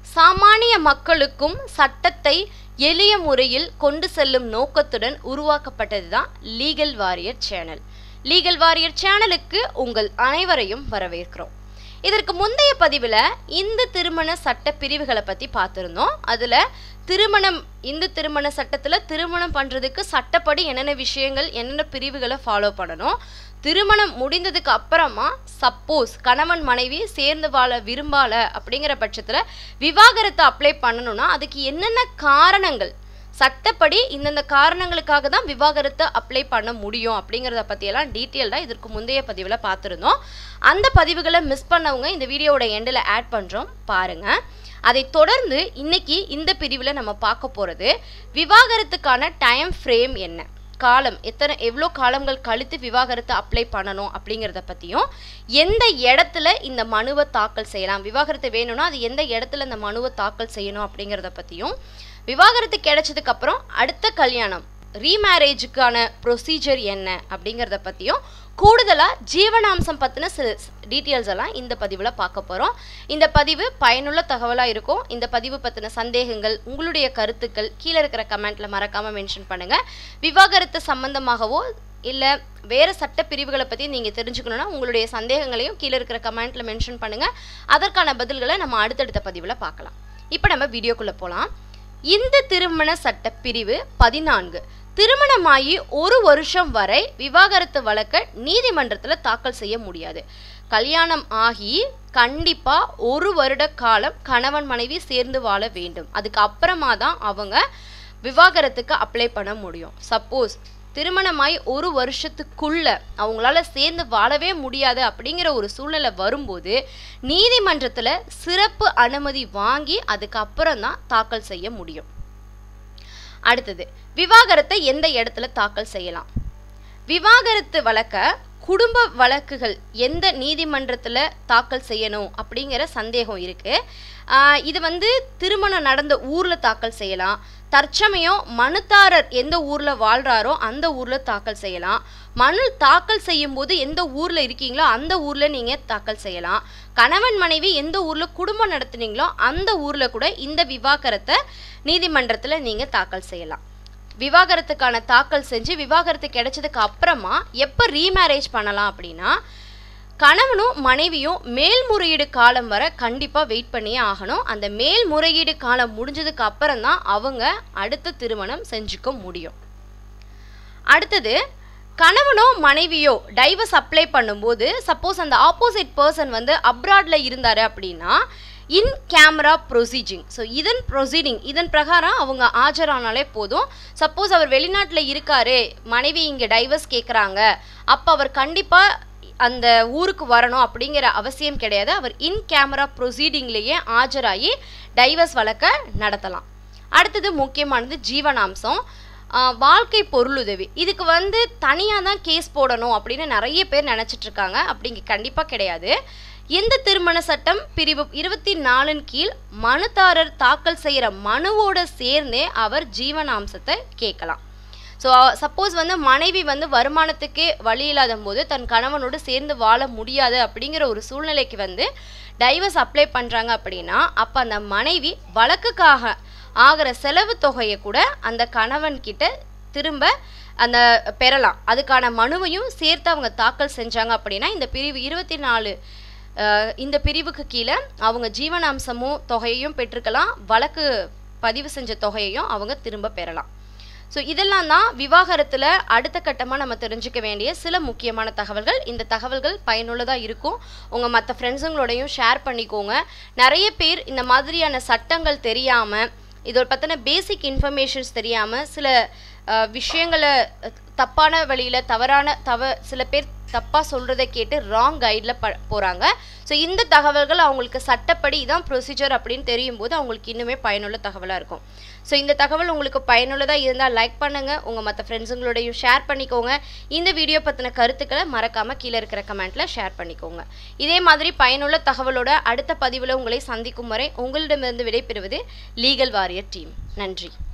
சாமானிய மக்களுக்கும் சட்டத்தை எளிய முறையில் கொண்டு செல்லும் நோக்கத்துடன் உருவாக்கப்பட்டது தான் legal warrior channel legal warrior சேனலுக்கு உங்கள் அனைவரையும் வரவேற்கிறோம் இதற்கு முந்தைய பதிவில் இந்து திருமண சட்ட பிரிவுகளை பற்றி பார்த்துருந்தோம் அதில் திருமணம் இந்து திருமண சட்டத்தில் திருமணம் பண்ணுறதுக்கு சட்டப்படி என்னென்ன விஷயங்கள் என்னென்ன பிரிவுகளை ஃபாலோ பண்ணணும் திருமணம் முடிந்ததுக்கு அப்புறமா சப்போஸ் கணவன் மனைவி சேர்ந்து வாழ விரும்பால அப்படிங்கிற பட்சத்தில் விவாகரத்தை அப்ளை பண்ணணும்னா அதுக்கு என்னென்ன காரணங்கள் சட்டப்படி இந்தந்த காரணங்களுக்காக தான் விவாகரத்தை அப்ளை பண்ண முடியும் அப்படிங்கிறத பற்றியெல்லாம் டீட்டெயில்டாக இதற்கு முந்தைய பதிவில் பார்த்துருந்தோம் அந்த பதிவுகளை மிஸ் பண்ணவங்க இந்த வீடியோவோட எண்டில் ஆட் பண்ணுறோம் பாருங்கள் அதை தொடர்ந்து இன்னைக்கு இந்த பிரிவில் நம்ம பார்க்க போகிறது விவாகரத்துக்கான டைம் ஃப்ரேம் என்ன காலம் எத்தனை எவ்வளோ காலங்கள் கழித்து விவாகரத்து அப்ளை பண்ணணும் அப்படிங்கிறத பற்றியும் எந்த இடத்துல இந்த மனுவை தாக்கல் செய்யலாம் விவாகரத்து வேணும்னா அது எந்த இடத்துல இந்த மனுவை தாக்கல் செய்யணும் அப்படிங்கிறத பற்றியும் விவாகரத்து கிடைச்சதுக்கு அப்புறம் அடுத்த கல்யாணம் ரீமேரேஜுக்கான ப்ரொசீஜர் என்ன அப்படிங்கிறத பற்றியும் கூடுதலாக ஜீவனாம்சம் பற்றின சில டீட்டெயில்ஸ் எல்லாம் இந்த பதிவில் பார்க்க போகிறோம் இந்த பதிவு பயனுள்ள தகவலாக இருக்கும் இந்த பதிவு பற்றின சந்தேகங்கள் உங்களுடைய கருத்துக்கள் கீழே இருக்கிற கமெண்ட்டில் மறக்காமல் மென்ஷன் பண்ணுங்கள் விவாகரத்து சம்பந்தமாகவோ இல்லை வேறு சட்ட பிரிவுகளை பற்றி நீங்கள் தெரிஞ்சுக்கணுன்னா உங்களுடைய சந்தேகங்களையும் கீழே இருக்கிற கமெண்ட்டில் மென்ஷன் பண்ணுங்கள் அதற்கான பதில்களை நம்ம அடுத்தடுத்த பதிவில் பார்க்கலாம் இப்போ நம்ம வீடியோக்குள்ளே போகலாம் இந்த திருமண சட்ட பிரிவு பதினான்கு திருமணமாகி ஒரு வருஷம் வரை விவாகரத்து வழக்க நீதிமன்றத்தில் தாக்கல் செய்ய முடியாது கல்யாணம் ஆகி கண்டிப்பா ஒரு வருட காலம் கணவன் மனைவி சேர்ந்து வாழ வேண்டும் அதுக்கு அப்புறமா தான் அவங்க விவாகரத்துக்கு அப்ளை பண்ண முடியும் சப்போஸ் திருமணமாய் ஒரு வருஷத்துக்குள்ள அவங்களால சேர்ந்து வாழவே முடியாது அப்படிங்கிற ஒரு சூழ்நிலை வரும்போது நீதிமன்றத்தில் சிறப்பு அனுமதி வாங்கி அதுக்கப்புறம் தான் தாக்கல் செய்ய முடியும் அடுத்தது விவாகரத்தை எந்த இடத்துல தாக்கல் செய்யலாம் விவாகரத்து வழக்க குடும்ப வழக்குகள் எந்த நீதிமன்றத்தில் தாக்கல் செய்யணும் அப்படிங்கிற சந்தேகம் இருக்குது இது வந்து திருமணம் நடந்த ஊரில் தாக்கல் செய்யலாம் தற்சமயம் மனுதாரர் எந்த ஊரில் வாழ்கிறாரோ அந்த ஊரில் தாக்கல் செய்யலாம் மனு தாக்கல் செய்யும் போது எந்த ஊரில் இருக்கீங்களோ அந்த ஊரில் நீங்கள் தாக்கல் செய்யலாம் கணவன் மனைவி எந்த ஊரில் குடும்பம் நடத்துனீங்களோ அந்த ஊரில் கூட இந்த விவாகரத்தை நீதிமன்றத்தில் நீங்கள் தாக்கல் செய்யலாம் விவாகரத்துக்கான தாக்கல் செஞ்சு விவாகரத்து கிடைச்சதுக்கு அப்புறமா எப்போ ரீமேரேஜ் பண்ணலாம் அப்படின்னா கணவனும் மனைவியும் மேல்முறையீடு காலம் வர கண்டிப்பாக வெயிட் பண்ணியே ஆகணும் அந்த மேல்முறையீடு காலம் முடிஞ்சதுக்கு அப்புறம் தான் அவங்க அடுத்த திருமணம் செஞ்சுக்க முடியும் அடுத்தது கணவனோ மனைவியோ டைவர்ஸ் அப்ளை பண்ணும்போது சப்போஸ் அந்த ஆப்போசிட் பர்சன் வந்து அப்ராடில் இருந்தார் அப்படின்னா இன் கேமரா ப்ரொசீஜிங் ஸோ இதன் ப்ரொசீடிங் இதன் பிரகாரம் அவங்க ஆஜரானாலே போதும் சப்போஸ் அவர் வெளிநாட்டில் இருக்காரு மனைவி இங்கே டைவர்ஸ் கேட்குறாங்க அப்போ அவர் கண்டிப்பாக அந்த ஊருக்கு வரணும் அப்படிங்கிற அவசியம் கிடையாது அவர் இன் கேமரா ப்ரொசீடிங்லேயே ஆஜராகி டைவர்ஸ் வழக்க நடத்தலாம் அடுத்தது முக்கியமானது ஜீவனாம்சம் வாழ்க்கை பொருளுதவி இதுக்கு வந்து தனியாக தான் கேஸ் போடணும் அப்படின்னு நிறைய பேர் நினச்சிட்டு இருக்காங்க அப்படிங்க கண்டிப்பாக கிடையாது இந்த திருமண சட்டம் பிரிவு இருபத்தி நாலின் கீழ் மனுதாரர் தாக்கல் செய்கிற மனுவோட சேர்ந்தே அவர் ஜீவனாம்சத்தை கேட்கலாம் ஸோ சப்போஸ் வந்து மனைவி வந்து வருமானத்துக்கே வழி இல்லாத போது தன் கணவனோடு சேர்ந்து வாழ முடியாது அப்படிங்கிற ஒரு சூழ்நிலைக்கு வந்து டைவர்ஸ் அப்ளை பண்ணுறாங்க அப்படின்னா அப்போ அந்த மனைவி வழக்குக்காக ஆகிற செலவு தொகையை கூட அந்த கணவன் கிட்ட திரும்ப அந்த பெறலாம் அதுக்கான மனுவையும் சேர்த்து அவங்க தாக்கல் செஞ்சாங்க அப்படின்னா இந்த பிரிவு இருபத்தி நாலு இந்த பிரிவுக்கு கீழே அவங்க ஜீவனாம்சமும் தொகையையும் பெற்றுக்கலாம் வழக்கு பதிவு செஞ்ச தொகையையும் அவங்க திரும்ப பெறலாம் ஸோ இதெல்லாம் தான் விவாகரத்தில் அடுத்த கட்டமாக நம்ம தெரிஞ்சுக்க வேண்டிய சில முக்கியமான தகவல்கள் இந்த தகவல்கள் பயனுள்ளதாக இருக்கும் உங்கள் மற்ற ஃப்ரெண்ட்ஸுங்களோடையும் ஷேர் பண்ணிக்கோங்க நிறைய பேர் இந்த மாதிரியான சட்டங்கள் தெரியாமல் இதோட பற்றின பேசிக் இன்ஃபர்மேஷன்ஸ் தெரியாமல் சில விஷயங்களை தப்பான வழியில் தவறான தவ சில பேர் தப்பாக சொல்கிறத கேட்டு ராங் கைடில் ப போகிறாங்க ஸோ இந்த தகவல்கள் அவங்களுக்கு சட்டப்படி இதான் ப்ரொசீஜர் அப்படின்னு தெரியும் போது அவங்களுக்கு இன்னுமே பயனுள்ள தகவலாக இருக்கும் ஸோ இந்த தகவல் உங்களுக்கு பயனுள்ளதாக இருந்தால் லைக் பண்ணுங்கள் உங்கள் மற்ற ஃப்ரெண்ட்ஸுங்களோடையும் ஷேர் பண்ணிக்கோங்க இந்த வீடியோ பற்றின கருத்துக்களை மறக்காமல் கீழே இருக்கிற கமெண்ட்டில் ஷேர் பண்ணிக்கோங்க இதே மாதிரி பயனுள்ள தகவலோட அடுத்த பதிவில் உங்களை சந்திக்கும் வரை உங்களிடமிருந்து விடைபெறுவது லீகல் வாரியர் டீம் நன்றி